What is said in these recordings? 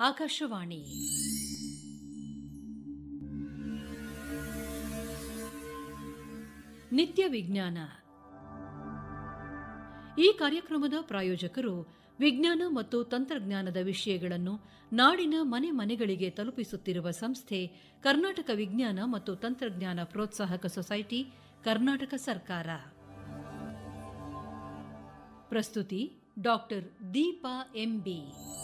ಆಕಾಶವಾಣಿ ನಿತ್ಯ ವಿಜ್ಞಾನ ಈ ಕಾರ್ಯಕ್ರಮದ ಪ್ರಾಯೋಜಕರು ವಿಜ್ಞಾನ ಮತ್ತು ತಂತ್ರಜ್ಞಾನದ ವಿಷಯಗಳನ್ನು ನಾಡಿನ ಮನೆ ಮನೆಗಳಿಗೆ ತಲುಪಿಸುತ್ತಿರುವ ಸಂಸ್ಥೆ ಕರ್ನಾಟಕ ವಿಜ್ಞಾನ ಮತ್ತು ತಂತ್ರಜ್ಞಾನ ಪ್ರೋತ್ಸಾಹಕ ಸೊಸೈಟಿ ಕರ್ನಾಟಕ ಸರ್ಕಾರ ಪ್ರಸ್ತುತಿ doctor Deepa MB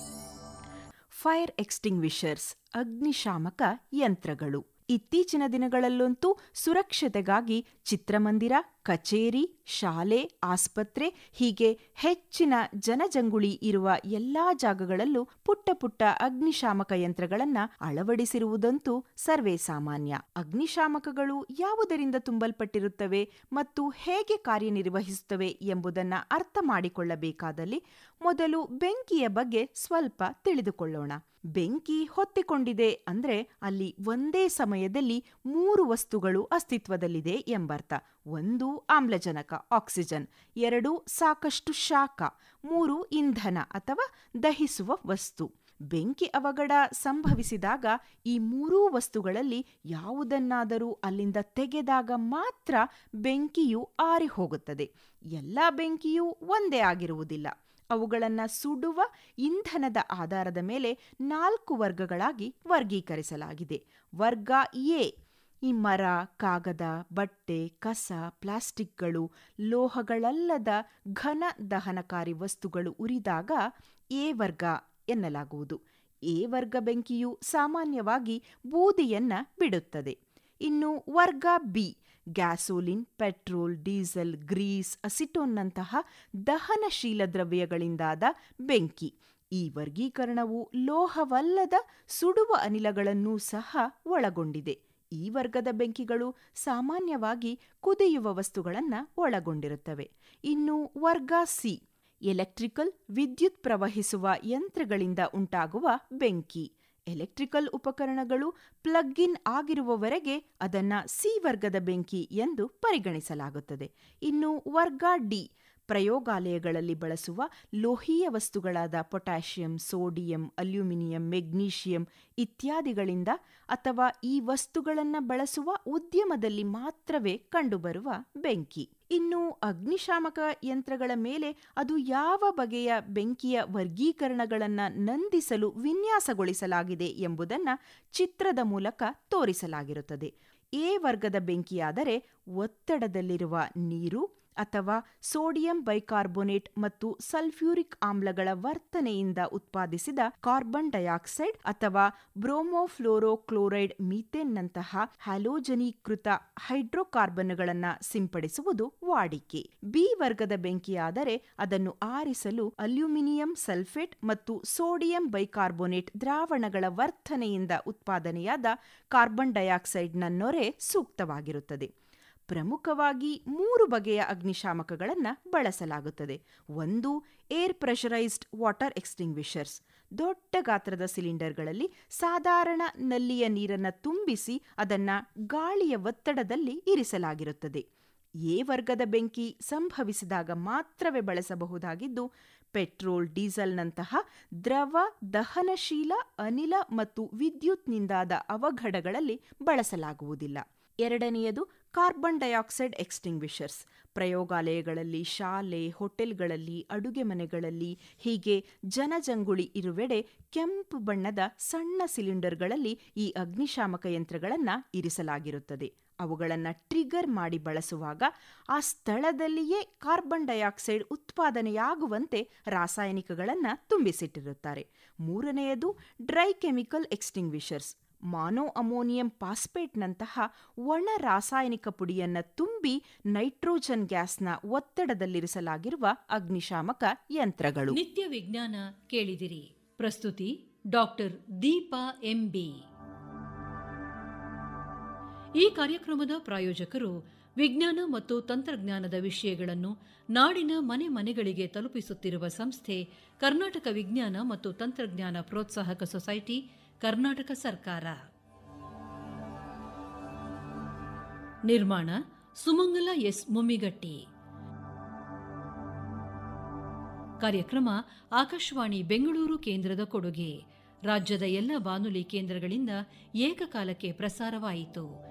fire extinguishers ಅಗ್ನಿಶಾಮಕ ಯಂತ್ರಗಳು ಇತ್ತೀಚಿನ ದಿನಗಳಲ್ಲಂತೂ ಸುರಕ್ಷತೆಗಾಗಿ ಚಿತ್ರಮಂದಿರ ಕಚೇರಿ ಶಾಲೆ ಆಸ್ಪತ್ರೆ ಹೀಗೆ ಹೆಚ್ಚಿನ ಜನಜಂಗುಳಿ ಇರುವ ಎಲ್ಲಾ ಜಾಗಗಳಲ್ಲೂ ಪುಟ್ಟ ಪುಟ್ಟ ಅಗ್ನಿಶಾಮಕ ಯಂತ್ರಗಳನ್ನ ಅಳವಡಿಸಿರುವುದಂತೂ ಸರ್ವೇ ಸಾಮಾನ್ಯ ಅಗ್ನಿಶಾಮಕಗಳು ಯಾವುದರಿಂದ ತುಂಬಲ್ಪಟ್ಟಿರುತ್ತವೆ ಮತ್ತು ಹೇಗೆ ಕಾರ್ಯನಿರ್ವಹಿಸುತ್ತವೆ ಎಂಬುದನ್ನ ಅರ್ಥ ಮಾಡಿಕೊಳ್ಳಬೇಕಾದಲ್ಲಿ ಮೊದಲು ಬೆಂಕಿಯ ಬಗ್ಗೆ ಸ್ವಲ್ಪ ತಿಳಿದುಕೊಳ್ಳೋಣ ಬೆಂಕಿ ಹೊತ್ತಿಕೊಂಡಿದೆ ಅಂದ್ರೆ ಅಲ್ಲಿ ಒಂದೇ ಸಮಯದಲ್ಲಿ ಮೂರು ವಸ್ತುಗಳು ಅಸ್ತಿತ್ವದಲ್ಲಿದೆ ಎಂಬರ್ಥ ಒಂದು ಆಮ್ಲಜನಕ ಆಕ್ಸಿಜನ್ ಎರಡು ಸಾಕಷ್ಟು ಶಾಖ ಮೂರು ಇಂಧನ ಅಥವಾ ದಹಿಸುವ ವಸ್ತು ಬೆಂಕಿ ಅವಘಡ ಸಂಭವಿಸಿದಾಗ ಈ ಮೂರೂ ವಸ್ತುಗಳಲ್ಲಿ ಯಾವುದನ್ನಾದರೂ ಅಲ್ಲಿಂದ ತೆಗೆದಾಗ ಮಾತ್ರ ಬೆಂಕಿಯು ಆರಿ ಹೋಗುತ್ತದೆ ಎಲ್ಲ ಬೆಂಕಿಯೂ ಒಂದೇ ಆಗಿರುವುದಿಲ್ಲ ಅವುಗಳನ್ನು ಸುಡುವ ಇಂಧನದ ಆಧಾರದ ಮೇಲೆ ನಾಲ್ಕು ವರ್ಗಗಳಾಗಿ ವರ್ಗೀಕರಿಸಲಾಗಿದೆ ವರ್ಗ ಎ ಈ ಮರ ಕಾಗದ ಬಟ್ಟೆ ಕಸ ಪ್ಲಾಸ್ಟಿಕ್ಗಳು ಲೋಹಗಳಲ್ಲದ ಘನ ದಹನಕಾರಿ ವಸ್ತುಗಳು ಉರಿದಾಗ ಎ ವರ್ಗ ಎನ್ನಲಾಗುವುದು ಎ ವರ್ಗ ಬೆಂಕಿಯು ಸಾಮಾನ್ಯವಾಗಿ ಬೂದಿಯನ್ನ ಬಿಡುತ್ತದೆ ಇನ್ನು ವರ್ಗ B gasoline petrol diesel grease ಅಸಿಟೋನ್ನಂತಹ ದಹನಶೀಲ ದ್ರವ್ಯಗಳಿಂದಾದ ಬೆಂಕಿ ಈ ವರ್ಗೀಕರಣವು ಲೋಹವಲ್ಲದ ಸುಡುವ ಅನಿಲಗಳನ್ನೂ ಸಹ ಒಳಗೊಂಡಿದೆ ಈ ವರ್ಗದ ಬೆಂಕಿಗಳು ಸಾಮಾನ್ಯವಾಗಿ ಕುದಿಯುವ ವಸ್ತುಗಳನ್ನು ಒಳಗೊಂಡಿರುತ್ತವೆ ಇನ್ನು ವರ್ಗ ಸಿ ಎಲೆಕ್ಟ್ರಿಕಲ್ ವಿದ್ಯುತ್ ಪ್ರವಹಿಸುವ ಯಂತ್ರಗಳಿಂದ ಉಂಟಾಗುವ ಬೆಂಕಿ ಎಲೆಕ್ಟ್ರಿಕಲ್ ಉಪಕರಣಗಳು ಪ್ಲಗ್ ಇನ್ ಆಗಿರುವವರೆಗೆ ಅದನ್ನ ಸಿ ವರ್ಗದ ಬೆಂಕಿ ಎಂದು ಪರಿಗಣಿಸಲಾಗುತ್ತದೆ ಇನ್ನು ವರ್ಗ ಡಿ ಪ್ರಯೋಗಾಲಯಗಳಲ್ಲಿ ಬಳಸುವ ಲೋಹೀಯ ವಸ್ತುಗಳಾದ ಪೊಟ್ಯಾಷಿಯಂ ಸೋಡಿಯಂ ಅಲ್ಯೂಮಿನಿಯಂ ಮೆಗ್ನೀಷಿಯಂ ಇತ್ಯಾದಿಗಳಿಂದ ಅಥವಾ ಈ ವಸ್ತುಗಳನ್ನು ಬಳಸುವ ಉದ್ಯಮದಲ್ಲಿ ಮಾತ್ರವೇ ಕಂಡುಬರುವ ಬೆಂಕಿ ಇನ್ನು ಅಗ್ನಿಶಾಮಕ ಯಂತ್ರಗಳ ಮೇಲೆ ಅದು ಯಾವ ಬಗೆಯ ಬೆಂಕಿಯ ವರ್ಗೀಕರಣಗಳನ್ನು ನಂದಿಸಲು ವಿನ್ಯಾಸಗೊಳಿಸಲಾಗಿದೆ ಎಂಬುದನ್ನು ಚಿತ್ರದ ಮೂಲಕ ತೋರಿಸಲಾಗಿರುತ್ತದೆ ಎ ವರ್ಗದ ಬೆಂಕಿಯಾದರೆ ಒತ್ತಡದಲ್ಲಿರುವ ನೀರು ಅಥವಾ ಸೋಡಿಯಂ ಬೈಕಾರ್ಬೋನೇಟ್ ಮತ್ತು ಸಲ್ಫ್ಯೂರಿಕ್ ಆಮ್ಲಗಳ ವರ್ತನೆಯಿಂದ ಉತ್ಪಾದಿಸಿದ ಕಾರ್ಬನ್ ಡೈಆಕ್ಸೈಡ್ ಅಥವಾ ಬ್ರೋಮೋಫ್ಲೋರೋಕ್ಲೋರೈಡ್ ಮೀಥೇನ್ನಂತಹ ಹ್ಯಾಲೋಜನೀಕೃತ ಹೈಡ್ರೋಕಾರ್ಬನ್ಗಳನ್ನು ಸಿಂಪಡಿಸುವುದು ವಾಡಿಕೆ ಬಿ ವರ್ಗದ ಬೆಂಕಿಯಾದರೆ ಅದನ್ನು ಆರಿಸಲು ಅಲ್ಯೂಮಿನಿಯಂ ಸಲ್ಫೇಟ್ ಮತ್ತು ಸೋಡಿಯಂ ಬೈಕಾರ್ಬೋನೇಟ್ ದ್ರಾವಣಗಳ ವರ್ತನೆಯಿಂದ ಉತ್ಪಾದನೆಯಾದ ಕಾರ್ಬನ್ ಡೈಆಕ್ಸೈಡ್ನ ನೊರೆ ಸೂಕ್ತವಾಗಿರುತ್ತದೆ ಪ್ರಮುಖವಾಗಿ ಮೂರು ಬಗೆಯ ಅಗ್ನಿಶಾಮಕಗಳನ್ನು ಬಳಸಲಾಗುತ್ತದೆ ಒಂದು ಏರ್ ಪ್ರೆಷರೈಸ್ಡ್ ವಾಟರ್ ಎಕ್ಸ್ಟಿಂಗ್ವಿಷರ್ಸ್ ದೊಡ್ಡ ಗಾತ್ರದ ಸಿಲಿಂಡರ್ಗಳಲ್ಲಿ ಸಾಧಾರಣ ನಲ್ಲಿಯ ನೀರನ್ನು ತುಂಬಿಸಿ ಅದನ್ನು ಗಾಳಿಯ ಒತ್ತಡದಲ್ಲಿ ಇರಿಸಲಾಗಿರುತ್ತದೆ ಎ ವರ್ಗದ ಬೆಂಕಿ ಸಂಭವಿಸಿದಾಗ ಮಾತ್ರವೇ ಬಳಸಬಹುದಾಗಿದ್ದು ಪೆಟ್ರೋಲ್ ಡೀಸೆಲ್ನಂತಹ ದ್ರವ ದಹನಶೀಲ ಅನಿಲ ಮತ್ತು ವಿದ್ಯುತ್ನಿಂದಾದ ಅವಘಡಗಳಲ್ಲಿ ಬಳಸಲಾಗುವುದಿಲ್ಲ ಎರಡನೆಯದು ಕಾರ್ಬನ್ ಡೈಆಕ್ಸೈಡ್ ಎಕ್ಸ್ಟಿಂಗ್ವಿಷರ್ಸ್ ಪ್ರಯೋಗಾಲಯಗಳಲ್ಲಿ ಶಾಲೆ ಹೋಟೆಲ್ಗಳಲ್ಲಿ ಅಡುಗೆ ಮನೆಗಳಲ್ಲಿ ಹೀಗೆ ಜನಜಂಗುಳಿ ಇರುವೆಡೆ ಕೆಂಪು ಬಣ್ಣದ ಸಣ್ಣ ಸಿಲಿಂಡರ್ಗಳಲ್ಲಿ ಈ ಅಗ್ನಿಶಾಮಕ ಯಂತ್ರಗಳನ್ನು ಇರಿಸಲಾಗಿರುತ್ತದೆ ಅವುಗಳನ್ನು ಟ್ರಿಗರ್ ಮಾಡಿ ಬಳಸುವಾಗ ಆ ಸ್ಥಳದಲ್ಲಿಯೇ ಕಾರ್ಬನ್ ಡೈಆಕ್ಸೈಡ್ ಉತ್ಪಾದನೆಯಾಗುವಂತೆ ರಾಸಾಯನಿಕಗಳನ್ನು ತುಂಬಿಸಿಟ್ಟಿರುತ್ತಾರೆ ಮೂರನೆಯದು dry chemical extinguishers mono ammonium ಪಾಸ್ಪೇಟ್ನಂತಹ ಒಣ ರಾಸಾಯನಿಕ ಪುಡಿಯನ್ನು ತುಂಬಿ ನೈಟ್ರೋಜನ್ ಗ್ಯಾಸ್ನ ಒತ್ತಡದಲ್ಲಿರಿಸಲಾಗಿರುವ ಅಗ್ನಿಶಾಮಕ ಯಂತ್ರಗಳು ನಿತ್ಯ ವಿಜ್ಞಾನ ಕೇಳಿದಿರಿ ಪ್ರಸ್ತುತಿ ಡಾಕ್ಟರ್ ದೀಪಾ ಎಂಬಿ ಈ ಕಾರ್ಯಕ್ರಮದ ಪ್ರಾಯೋಜಕರು ವಿಜ್ಞಾನ ಮತ್ತು ತಂತ್ರಜ್ಞಾನದ ವಿಷಯಗಳನ್ನು ನಾಡಿನ ಮನೆ ಮನೆಗಳಿಗೆ ತಲುಪಿಸುತ್ತಿರುವ ಸಂಸ್ಥೆ ಕರ್ನಾಟಕ ವಿಜ್ಞಾನ ಮತ್ತು ತಂತ್ರಜ್ಞಾನ ಪ್ರೋತ್ಸಾಹಕ ಸೊಸೈಟಿ ಕರ್ನಾಟಕ ಸರ್ಕಾರ ನಿರ್ಮಾಣ ಸುಮಂಗಲ ಎಸ್ ಮುಮ್ಮಿಗಟ್ಟಿ ಕಾರ್ಯಕ್ರಮ ಆಕಾಶವಾಣಿ ಬೆಂಗಳೂರು ಕೇಂದ್ರದ ಕೊಡುಗೆ ರಾಜ್ಯದ ಎಲ್ಲ ಬಾನುಲಿ ಕೇಂದ್ರಗಳಿಂದ ಏಕಕಾಲಕ್ಕೆ ಪ್ರಸಾರವಾಯಿತು